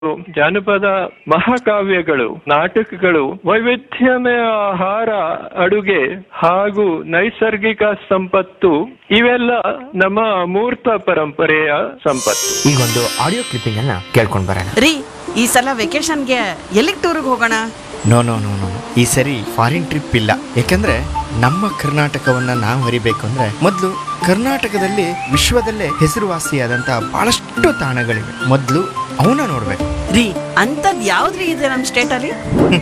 ಜಾನಪದ ಮಹಾಕಾವ್ಯಗಳು ನಾಟಕಗಳು ವೈವಿಧ್ಯಮಯ ಆಹಾರ ಅಡುಗೆ ಹಾಗೂ ನೈಸರ್ಗಿಕ ಸಂಪತ್ತು ಇವೆಲ್ಲ ನಮ್ಮ ಅಮೂರ್ತ ಪರಂಪರೆಯ ಸಂಪತ್ತು ಈಗೊಂದು ಆಡಿಯೋ ಕ್ಲಿಪ್ಪಿಂಗ್ ಅನ್ನ ಕೇಳ್ಕೊಂಡ್ ಬರೋಣ ರೀ ಈ ಸಲ ವೆಕೇಶನ್ಗೆ ಎಲ್ಲಿಗೆ ಟೂರ್ಗೆ ಹೋಗೋಣ ನೋ ನೋ ನೋ ನೋ ಈ ಸರಿ ಫಾರಿನ್ ಟ್ರಿಪ್ ಇಲ್ಲ ಯಾಕಂದ್ರೆ ನಮ್ಮ ಕರ್ನಾಟಕವನ್ನ ನಾವು ಹರಿಬೇಕು ಅಂದ್ರೆ ಮೊದಲು ಕರ್ನಾಟಕದಲ್ಲಿ ವಿಶ್ವದಲ್ಲೇ ಹೆಸರುವಾಸಿಯಾದಂತಹ ಬಹಳಷ್ಟು ತಾಣಗಳಿವೆ ಮೊದಲು ಅವನ್ನ ನೋಡ್ಬೇಕು ರೀ ಅಂತದ್ ಯಾವ್ದ್ರಿ ಇದೆ ನಮ್ ಸ್ಟೇಟ್ ಅಲ್ಲಿ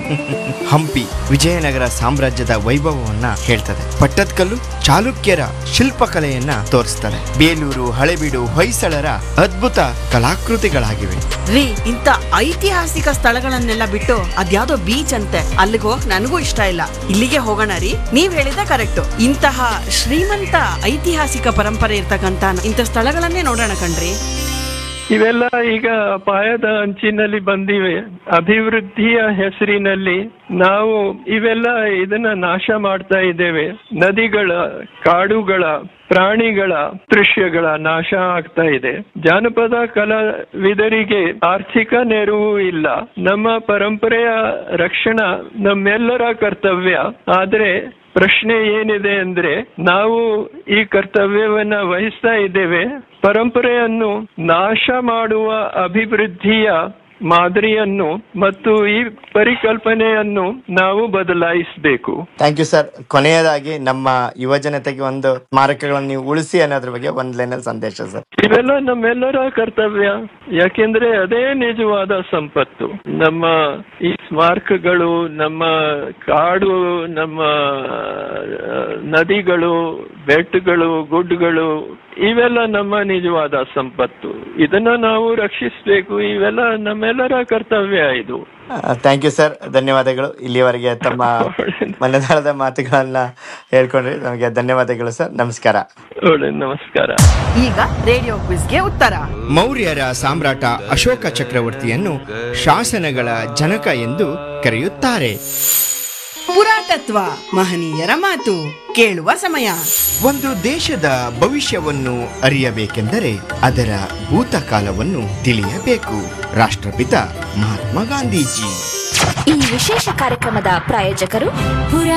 ಹಂಪಿ ವಿಜಯನಗರ ಸಾಮ್ರಾಜ್ಯದ ವೈಭವವನ್ನ ಹೇಳ್ತದೆ ಪಟ್ಟದಕಲ್ಲು ಚಾಲುಕ್ಯರ ಶಿಲ್ಪಕಲೆಯನ್ನ ತೋರಿಸ್ತದೆ ಬೇಲೂರು ಹಳೆಬೀಡು ಹೊಯ್ಸಳರ ಅದ್ಭುತ ಕಲಾಕೃತಿಗಳಾಗಿವೆ ರೀ ಇಂತ ಐತಿಹಾಸಿಕ ಸ್ಥಳಗಳನ್ನೆಲ್ಲ ಬಿಟ್ಟು ಅದ್ಯಾವ್ದೋ ಬೀಚ್ ಅಂತೆ ಅಲ್ಲಿಗೆ ಹೋಗಕ್ ನನಗೂ ಇಷ್ಟ ಇಲ್ಲ ಇಲ್ಲಿಗೆ ಹೋಗೋಣ ರೀ ನೀವ್ ಹೇಳಿದ ಕರೆಕ್ಟ್ ಇಂತಹ ಶ್ರೀಮಂತ ಐತಿಹಾಸಿಕ ಪರಂಪರೆ ಇರ್ತಕ್ಕಂತ ಇಂಥ ಸ್ಥಳಗಳನ್ನೇ ನೋಡೋಣ ಕಣ್ರಿ ಇವೆಲ್ಲ ಈಗ ಅಪಾಯದ ಅಂಚಿನಲ್ಲಿ ಬಂದಿವೆ ಅಭಿವೃದ್ಧಿಯ ಹೆಸರಿನಲ್ಲಿ ನಾವು ಇವೆಲ್ಲ ಇದನ್ನ ನಾಶ ಮಾಡ್ತಾ ಇದ್ದೇವೆ ನದಿಗಳ ಕಾಡುಗಳ ಪ್ರಾಣಿಗಳ ದೃಶ್ಯಗಳ ನಾಶ ಆಗ್ತಾ ಇದೆ ಜಾನಪದ ಕಲಾವಿದರಿಗೆ ಆರ್ಥಿಕ ನೆರವು ಇಲ್ಲ ನಮ್ಮ ಪರಂಪರೆಯ ರಕ್ಷಣಾ ನಮ್ಮೆಲ್ಲರ ಕರ್ತವ್ಯ ಆದ್ರೆ ಪ್ರಶ್ನೆ ಏನಿದೆ ಅಂದ್ರೆ ನಾವು ಈ ಕರ್ತವ್ಯವನ್ನ ವಹಿಸ್ತಾ ಇದ್ದೇವೆ ಪರಂಪರೆಯನ್ನು ನಾಶ ಮಾಡುವ ಅಭಿವೃದ್ಧಿಯ ಮಾದರಿಯನ್ನು ಮತ್ತು ಈ ಪರಿಕಲ್ಪನೆಯನ್ನು ನಾವು ಬದಲಾಯಿಸಬೇಕು ಥ್ಯಾಂಕ್ ಯು ಸರ್ ಕೊನೆಯದಾಗಿ ನಮ್ಮ ಯುವ ಜನತೆಗೆ ಒಂದು ಸ್ಮಾರಕಗಳನ್ನು ನೀವು ಉಳಿಸಿ ಅನ್ನೋದ್ರ ಬಗ್ಗೆ ಒಂದ್ ಲೈನಲ್ಲಿ ಸಂದೇಶ ಸರ್ ಇವೆಲ್ಲ ನಮ್ಮೆಲ್ಲರ ಕರ್ತವ್ಯ ಯಾಕೆಂದ್ರೆ ಅದೇ ನಿಜವಾದ ಸಂಪತ್ತು ನಮ್ಮ ಈ ಸ್ಮಾರಕಗಳು ನಮ್ಮ ಕಾಡು ನಮ್ಮ ಆ, ನದಿಗಳು ಬೆಟ್ಟಗಳು ಗುಡ್ಡಗಳು ಇವೆಲ್ಲ ನಮ್ಮ ನಿಜವಾದ ಸಂಪತ್ತು ಇದನ್ನ ನಾವು ರಕ್ಷಿಸಬೇಕು ಇವೆಲ್ಲ ನಮ್ಮೆಲ್ಲರ ಕರ್ತವ್ಯ ಇದು ಥ್ಯಾಂಕ್ ಯು ಸರ್ ಧನ್ಯವಾದಗಳು ಇಲ್ಲಿಯವರೆಗೆ ತಮ್ಮ ಮನದಾಳದ ಮಾತುಗಳನ್ನ ಹೇಳ್ಕೊಂಡ್ರಿ ನಮಗೆ ಧನ್ಯವಾದಗಳು ಸರ್ ನಮಸ್ಕಾರ ಒಳ್ಳೆ ನಮಸ್ಕಾರ ಈಗ ರೇಡಿಯೋ ಕ್ವಿಜ್ಗೆ ಉತ್ತರ ಮೌರ್ಯರ ಸಾಮ್ರಾಟ ಅಶೋಕ ಚಕ್ರವರ್ತಿಯನ್ನು ಶಾಸನಗಳ ಜನಕ ಎಂದು ಕರೆಯುತ್ತಾರೆ ಪುರಾತತ್ವ ಮಹನೀಯರ ಮಾತು ಕೇಳುವ ಸಮಯ ಒಂದು ದೇಶದ ಭವಿಷ್ಯವನ್ನು ಅರಿಯಬೇಕೆಂದರೆ ಅದರ ಭೂತಕಾಲವನ್ನು ತಿಳಿಯಬೇಕು ರಾಷ್ಟ್ರಪಿತ ಮಹಾತ್ಮ ಗಾಂಧೀಜಿ ಈ ವಿಶೇಷ ಕಾರ್ಯಕ್ರಮದ ಪ್ರಾಯೋಜಕರು ಪುರ